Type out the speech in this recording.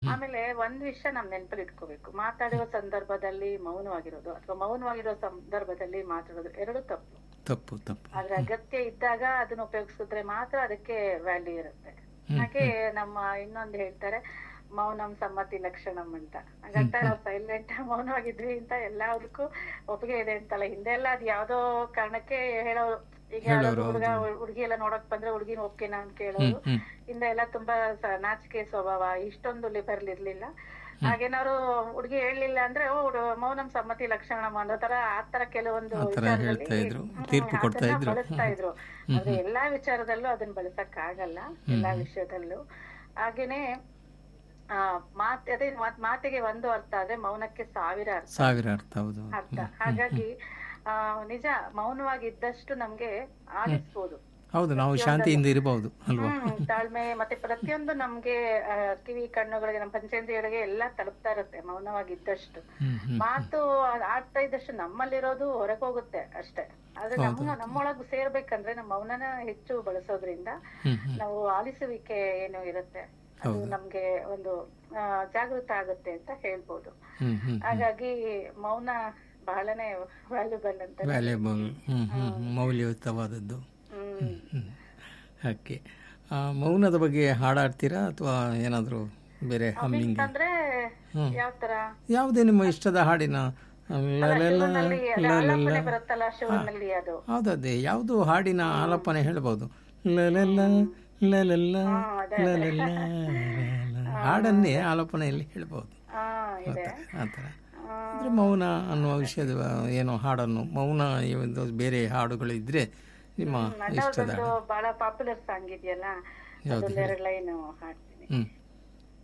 ಆಮೇಲೆ ಒಂದ್ ವಿಷಯ ನಾವ್ ನೆನಪಲ್ಲಿ ಇಟ್ಕೋಬೇಕು ಮಾತಾಡುವ ಸಂದರ್ಭದಲ್ಲಿ ಮೌನವಾಗಿರೋದು ಅಥವಾ ಮೌನವಾಗಿರೋ ಸಂದರ್ಭದಲ್ಲಿ ಮಾತಾಡೋದು ಎರಡು ತಪ್ಪು ತಪ್ಪು ತಪ್ಪು ಆದ್ರೆ ಅಗತ್ಯ ಇದ್ದಾಗ ಅದನ್ನ ಉಪಯೋಗಿಸಿದ್ರೆ ಮಾತ್ರ ಅದಕ್ಕೆ ವ್ಯಾಲ್ಯೂ ಇರುತ್ತೆ ಹಾಗೆ ನಮ್ಮ ಇನ್ನೊಂದು ಹೇಳ್ತಾರೆ ಮೌನಂ ಸಮ್ಮತಿ ಲಕ್ಷಣಂ ಅಂತ ಹಾಗಂತ ನಾವು ಸೈಲೆಂಟ್ ಮೌನವಾಗಿದ್ವಿ ಅಂತ ಎಲ್ಲದಕ್ಕೂ ಒಪ್ಪಿಗೆ ಇದೆ ಅಂತಲ್ಲ ಹಿಂದೆ ಎಲ್ಲ ಅದ್ ಯಾವ್ದೋ ಕಾರಣಕ್ಕೆ ಹೇಳೋರು ಈಗ ಯಾವ್ದಾದ್ರು ಹುಡುಗ ಹುಡುಗಿ ಎಲ್ಲ ನೋಡಕ್ ಬಂದ್ರೆ ಹುಡುಗಿನ ಒಪ್ಪಿಗೆನ ಅಂತ ಕೇಳೋರು ಹಿಂದೆ ಎಲ್ಲ ತುಂಬಾ ಸ- ನಾಚಿಕೆ ಸ್ವಭಾವ ಇಷ್ಟೊಂದು ಲಿಬರಲ್ ಇರ್ಲಿಲ್ಲ ಹಾಗೇನಾದ್ರು ಹುಡುಗಿ ಹೇಳಲಿಲ್ಲ ಅಂದ್ರೆ ಓ ಹುಡು- ಮೌನಂ ಸಮ್ಮತಿ ಲಕ್ಷಣ ಅನ್ನೋ ತರ ಆತರ ಕೆಲವೊಂದು ಥರ ವಿಚಾರದಲ್ಲಿ ಹೇಳ್ತಾ ಇದ್ರು, ಹ್ಮ್, ತೀರ್ಪು ಕೊಡ್ತಾ ಅದನ್ನ ಇದ್ರು. ಬಳಸ್ತಾ ಇದ್ರು ಆದ್ರೆ ಎಲ್ಲಾ ವಿಚಾರದಲ್ಲೂ ಅದನ್ನ ಬಳಸಕ್ ಆಗಲ್ಲ ಎಲ್ಲಾ ವಿಷಯದಲ್ಲೂ ಹಾಗೇನೆ ಆ ಮಾತ್ ಅದೇ ಮಾತ್- ಮಾತಿಗೆ ಒಂದು ಅರ್ಥ ಆದ್ರೆ ಮೌನಕ್ಕೆ ಸಾವಿರ ಅರ್ಥ ಸಾವಿರ ಅರ್ಥ ಹೌದು ಅರ್ಥ ಹಾಗಾಗಿ ಆ ನಿಜ ಮೌನವಾಗಿ ಇದ್ದಷ್ಟು ನಮ್ಗೆ ಆಲಿಸ್ಬೋದು ಹೌದು ನಾವು ಶಾಂತಿಯಿಂದ ಇರಬಹುದು ಅಲ್ವಾ ಹ್ಮ್ ತಾಳ್ಮೆ ಮತ್ತೆ ಪ್ರತಿಯೊಂದು ನಮ್ಗೆ ಆ, ಕಿವಿ ಕಣ್ಣುಗಳಿಗೆ ನಮ್ಮ ಪಂಚೇಂದ್ರಿಯಗಳಿಗೆ ಎಲ್ಲ ತಲುಪ್ತಾ ಇರುತ್ತೆ ಮೌನವಾಗಿದ್ದಷ್ಟು ಹ್ಮ್ ಹ್ಮ್ ಮಾತು ಆ- ಆಡ್ತಾ ಇದ್ದಷ್ಟು ನಮ್ಮಲ್ಲಿರೋದು ಹೊರಗೆ ಹೋಗುತ್ತೆ ಅಷ್ಟೇ ಆದ್ರೆ ನಮ್ಮ ನಮ್ಮೊಳಗ್ ಸೇರ್ಬೇಕಂದ್ರೆ ನಮ್ಮ ಮೌನನ ಹೆಚ್ಚು ಬಳಸೋದ್ರಿಂದ ಹ್ಮ್ ಹ್ಮ್ ನಾವು ಆಲಿಸುವಿಕೆ ಏನು ಇರುತ್ತೆ ಅದು ನಮ್ಗೆ ಒಂದು ಆ, ಜಾಗೃತ ಆಗುತ್ತೆ ಅಂತ ಹೇಳ್ಬೋದು ಹ್ಮ್ ಹ್ಮ್ ಹಾಗಾಗಿ ಮೌನ ಬಹಳನೇ ವ್ಯಾಲ್ಯೂಬಲ್ ಅಂತ ವ್ಯಾಲ್ಯೂಬಲ್ ಹ್ಮ್ ಹ್ಮ್ ಮೌಲ್ಯಯುತವಾದದ್ದು ಹ್ಮ್ ಹ್ಮ್ ಓಕೆ ಮೌನದ ಬಗ್ಗೆ ಹಾಡಾಡ್ತೀರಾ ಅಥವಾ ಏನಾದರೂ ಬೇರೆ ಹಮ್ಮಿಂಗ್ ಅಂದ್ರೆ ಯಾವ ತರ ಯಾವುದೇ ನಿಮ್ಮ ಇಷ್ಟದ ಹಾಡಿನ ಲೆಲ್ಲ ಶಿವನಲ್ಲಿ ಅದೇ ಆಲಾಪನೆ ಬರುತ್ತಲ್ಲ ಶಿವನಲ್ಲಿ ಅದು ಹೌದದೇ ಯಾವುದು ಹಾಡಿನ ಆಲಾಪನೆ ಹೇಳ್ಬೋದು ಲಲಲ್ಲ ಲಲಲ್ಲ ಲಲಲ್ಲ ಹಾಡನ್ನೇ ಆಲಾಪನೆಯಲ್ಲಿ ಹೇಳ್ಬೋದು ಹಾ ಇದೆ ಆ ಥರ ಅಂದರೆ ಮೌನ ಅನ್ನುವ ವಿಷಯದ ಏನೋ ಹಾಡನ್ನು ಮೌನ ಒಂದು ಬೇರೆ ಹಾಡುಗಳು ಇದ್ರೆ ನಿಮ್ಮ ಇಷ್ಟದ ಒಂದು ಬಹಳ ಪಾಪ್ಯುಲರ್ ಸಾಂಗ್ ಇದೆಯಲ್ಲ ಅದೊಂದೆರಡು ಲೈನ್ ಹಾಡ್ತೀನಿ ಹ್ಮ್